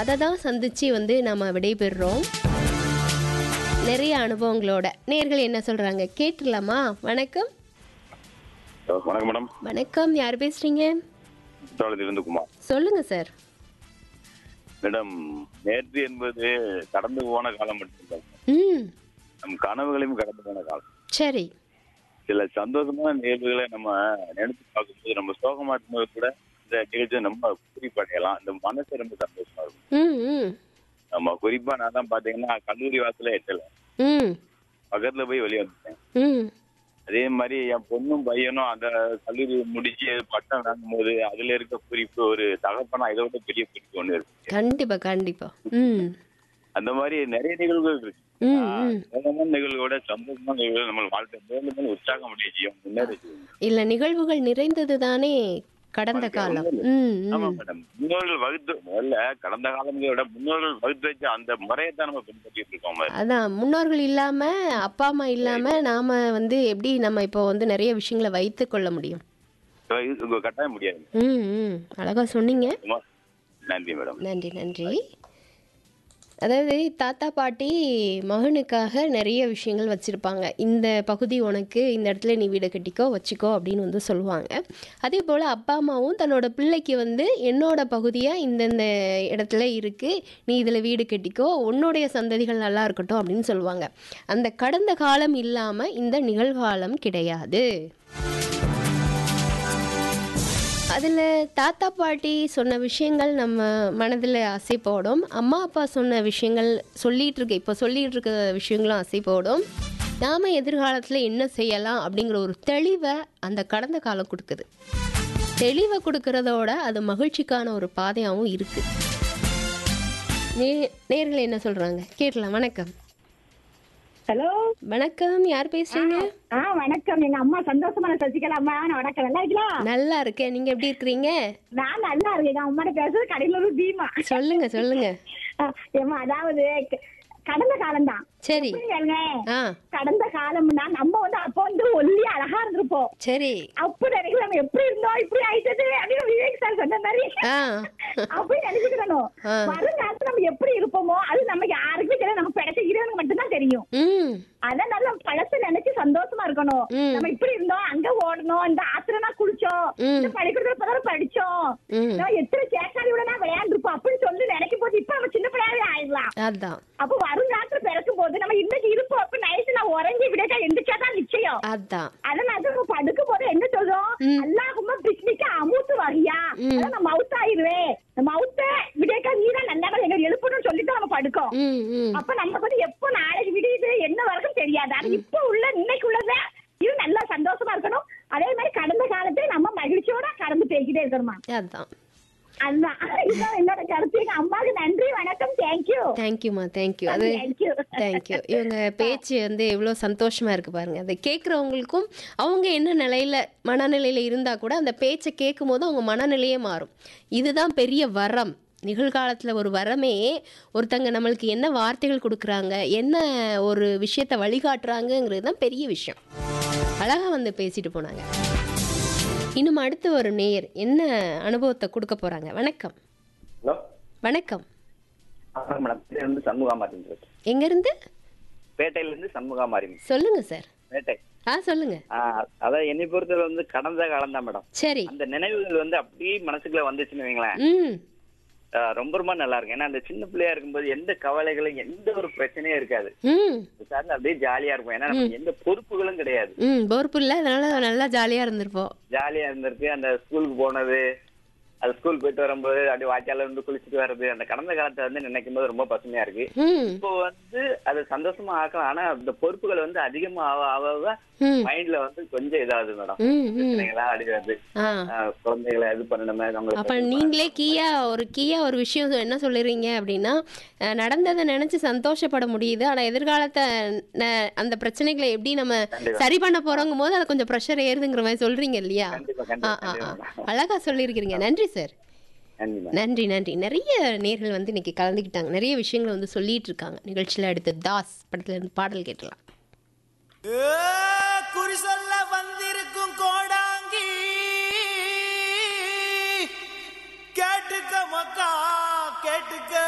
அதை தான் சந்திச்சு வந்து நம்ம விடைபெறுறோம் நிறைய அனுபவங்களோட நேர்கள் என்ன சொல்றாங்க கேட்டுடலாமா வணக்கம் ஹலோ, வணக்கம் மேடம் வணக்கம் யார் பேசுறீங்க குற்றாலத்திலிருந்து குமார் சொல்லுங்க சார் மேடம் நேற்று என்பது கடந்து போன காலம் மட்டுமில்லை ம் நம் கனவுகளையும் கடந்து போன காலம் சரி சில சந்தோஷமான நிகழ்வுகளை நம்ம நினைச்சு பார்க்கும்போது நம்ம சோகமா இருக்கும்போது கூட இந்த நிகழ்ச்சியை நம்ம குறிப்படையலாம் இந்த மனசு ரொம்ப சந்தோஷமா இருக்கும் ம் ம் நம்ம குறிப்பா நான் தான் பாத்தீங்கன்னா கல்லூரி வாசல எட்டல ம் பக்கத்துல போய் வெளியே வந்துட்டேன் ம் அதே மாதிரி என் பொண்ணும் பையனும் அந்த கல்லூரி முடிச்சு பட்டம் வாங்கும்போது அதுல இருக்க குறிப்பு ஒரு தகப்பனா இதை விட பெரிய குறிப்பு ஒண்ணு இருக்கு கண்டிப்பா கண்டிப்பா ம் அந்த மாதிரி நிறைய நிகழ்வுகள் இருக்கு ம் ம் சோகமான நிகழ்வுகளோட சந்தோஷமான நிகழ்வுகள் நம்ம வாழ்க்கை மேலும் மேலும் உற்சாகம் அடைய செய்யும் முன்னேற செய்யும் இல்ல நிகழ்வுகள் நிறைந்தது தானே கடந்த காலம் ம் ஆமா ம் மேடம் முன்னோர்கள் வகுத்து முதல்ல கடந்த காலங்களை விட முன்னோர்கள் வகுத்து வச்ச அந்த முறையை தான் நம்ம பின்பற்றிட்டு இருக்கோம் மாதிரி. அதான் முன்னோர்கள் இல்லாம அப்பா அம்மா இல்லாம நாம வந்து எப்படி நம்ம இப்போ வந்து நிறைய விஷயங்களை வைத்து கொள்ள முடியும் So, இது உங்க கட்டாயம் முடியாது ம் ம் அழகா சொன்னீங்க சும்மா நன்றி மேடம் நன்றி நன்றி அதாவது தாத்தா பாட்டி மகனுக்காக நிறைய விஷயங்கள் வச்சுருப்பாங்க இந்த பகுதி உனக்கு இந்த இடத்துல நீ வீடு கட்டிக்கோ வச்சுக்கோ அப்படின்னு வந்து சொல்லுவாங்க அதே போல் அப்பா அம்மாவும் தன்னோட பிள்ளைக்கு வந்து என்னோட பகுதியாக இந்தந்த இடத்துல இருக்குது நீ இதில் வீடு கட்டிக்கோ உன்னுடைய சந்ததிகள் நல்லா இருக்கட்டும் அப்படின்னு சொல்லுவாங்க அந்த கடந்த காலம் இல்லாமல் இந்த நிகழ்காலம் கிடையாது அதில் தாத்தா பாட்டி சொன்ன விஷயங்கள் நம்ம மனதில் அசை போடும் அம்மா அப்பா சொன்ன விஷயங்கள் சொல்லிட்டு இருக்க இப்போ சொல்லிட்டு இருக்க விஷயங்களும் அசை போடும் நாம் எதிர்காலத்தில் என்ன செய்யலாம் அப்படிங்கிற ஒரு தெளிவை அந்த கடந்த காலம் கொடுக்குது தெளிவை கொடுக்கறதோட அது மகிழ்ச்சிக்கான ஒரு பாதையாகவும் இருக்குது நே நேர்கள் என்ன சொல்கிறாங்க கேட்கலாம் வணக்கம் ஹலோ வணக்கம் யார் பேசுறீங்க ஆ வணக்கம் எங்க அம்மா சந்தோஷமான சசிகலா அம்மா வணக்கம் நல்லா இருக்கலாம் நல்லா இருக்கேன் நீங்கள் எப்படி இருக்கிறீங்க நான் நல்லா இருக்கேன் எங்க அம்மாட்ட பேசுறது கடையில ஒரு பீமா சொல்லுங்க சொல்லுங்க ஆ, ஏம்மா அதாவது க- கடந்த காலம் தான் சரி ஆ கடந்த காலம்னா நம்ம வந்து அப்போ வந்து ஒல்லி அழகா இருந்திருப்போம் சரி அப்ப நினைக்கிறோம் நம்ம எப்படி இருந்தோம் இப்படி ஆயிட்டது அப்படின்னு விவேக் சார் சொன்ன மாதிரி ஆ அப்படி நினைச்சுக்கிறோம் ஆ. வருங்காலத்துல நம்ம எப்படி இருப்போமோ அது நம்ம யாருக்குமே தெரியாது நம்ம பிடிச்ச இறைவனுக்கு மட்டும்தான் தெரியும் ம் அதனால நம்ம பழச நினைச்சு சந்தோஷமா இருக்கணும் ம். நம்ம இப்படி இருந்தோம் அங்க ஓடணும் இந்த ஆத்திரனா குளிச்சோம் ம். இந்த பள்ளிக்கூடத்துல இப்பதான் படிச்சோம் ம் நான் எத்தனை சேக்காரியோட நான் விளையாண்டுருப்போம் அப்படின்னு சொல்லி நினைக்கும் போது இப்ப நம்ம சின்ன பிள்ளையாவே ஆயிடலாம் அதான் அப்ப வருங்காலத்துல பிறக்கும் போது நம்ம இன்னைக்கு இருப்போம் அப்ப நைட்டு நான் உறங்கி விடக்கா எந்திரிச்சாதான் நிச்சயம் அதான் அதனால நம்ம படுக்கும் போது என்ன சொல்றோம் ம். அல்லாஹும்ம பிஸ்மிக்க அமூத்து வரியா ம். அதான் நான் மவுத் ஆயிருவேன் மவுத்த விடக்கா நீதான் நல்லா எங்க எழுப்பணும்னு சொல்லிட்டு நம்ம படுக்கோம் ம் ம் அப்ப நமக்கு வந்து எப்போ நாளைக்கு விடியுது என்ன வரைக்கும் தெரியாது அது இப்ப உள்ள இன்னைக்கு உள்ளத இது நல்லா சந்தோஷமா இருக்கணும் அதே மாதிரி கடந்த காலத்தை நம்ம மகிழ்ச்சியோட கடந்து போய்கிட்டே இருக்கணுமா அதான் அதுதான் இதுதான் என்னோட கருத்து எங்க அம்மாவுக்கு நன்றி வணக்கம் தேங்க்யூ தேங்க்யூம்மா தேங்க்யூ அது தேங்க்யூ தேங்க்யூ இவங்க பேச்சு வந்து எவ்வளோ சந்தோஷமா இருக்கு பாருங்க அதை கேட்குறவங்களுக்கும் அவங்க என்ன நிலையில மனநிலையில இருந்தா கூட அந்த பேச்சை கேட்கும் போது அவங்க மனநிலையே மாறும் இதுதான் பெரிய வரம் நிகழ்காலத்தில் ஒரு வரமே ஒருத்தங்க நம்மளுக்கு என்ன வார்த்தைகள் கொடுக்குறாங்க என்ன ஒரு விஷயத்தை வழிகாட்டுறாங்கங்கிறது தான் பெரிய விஷயம் அழகா வந்து பேசிட்டு போனாங்க இன்னும் அடுத்து ஒரு நேயர் என்ன அனுபவத்தை கொடுக்க போறாங்க வணக்கம் ஹலோ வணக்கம் வணக்கம் மேடம் பேர் வந்து சண்முகா மாரின் சார் எங்கேருந்து பேட்டையில இருந்து சண்முகா மாரின் சொல்லுங்க சார் பேட்டை ஆ சொல்லுங்க ஆ, அதான் என்னை பொறுத்தவரை வந்து கடந்த காலம் தான் மேடம் சரி அந்த நினைவுகள் வந்து அப்படியே மனசுக்குள்ள வந்துச்சுன்னு வைங்களேன் ம் ஆ, ரொம்ப ரொம்ப நல்லா இருக்கும் ஏன்னா அந்த சின்ன பிள்ளையா இருக்கும்போது எந்த கவலைகளும் எந்த ஒரு பிரச்சனையும் இருக்காது ம் சார் அப்படியே ஜாலியா இருக்கும் ஏன்னா நமக்கு எந்த பொறுப்புகளும் கிடையாது ம் பொறுப்பு இல்லை அதனால நல்லா ஜாலியாக இருந்திருப்போம் ஜாலியா இருந்திருக்கு அந்த ஸ்கூலுக்கு போனது அது ஸ்கூல் போயிட்டு வரும்போது அப்படியே வாய்க்கால இருந்து குளிச்சுட்டு வர்றது அந்த கடந்த காலத்தை வந்து நினைக்கும் போது ரொம்ப பசுமையா இருக்கு ம் இப்போ வந்து அது சந்தோஷமா ஆக்கலாம் ஆனா அந்த பொறுப்புகள் வந்து அதிகமா ஆக ஆக ஆக ம் மைண்ட்ல வந்து கொஞ்சம் இதாகுது மேடம் ம் ம் பிரச்சனைகளா அடிக்கிறது ஆ ஆஹ் குழந்தைகளை இது பண்ணணுமே அவங்களுக்கு அப்போ நீங்களே கீயா ஒரு கீயா ஒரு விஷயம் என்ன சொல்லுறீங்க அப்படின்னா அஹ், நடந்ததை நினச்சி சந்தோஷப்பட முடியுது ஆனால் எதிர்காலத்தை ந- அந்த பிரச்சனைகளை எப்படி நம்ம சரி பண்ண போகிறோங்கும் போது அது கொஞ்சம் ப்ரெஷர் ஏறுதுங்கிற மாதிரி சொல்கிறீங்க இல்லையா கண்டிப்பா ஆ கண்டிப்பா ஆ ஆ கண்டிப்பா. அழகாக சொல்லியிருக்கிறீங்க நன்றி சார் நன்றி மேம் நன்றி நன்றி நிறைய நேர்கள் வந்து இன்னைக்கு கலந்துக்கிட்டாங்க நிறைய விஷயங்களை வந்து சொல்லிட்டு இருக்காங்க நிகழ்ச்சியில் அடுத்து தாஸ் படத்துல இருந்து பாடல் கேட்டலாம் ஏ, குறி சொல்ல வந்திருக்கும் கோடாங்கி கேட்டுக்க மக்கா கேட்டுக்க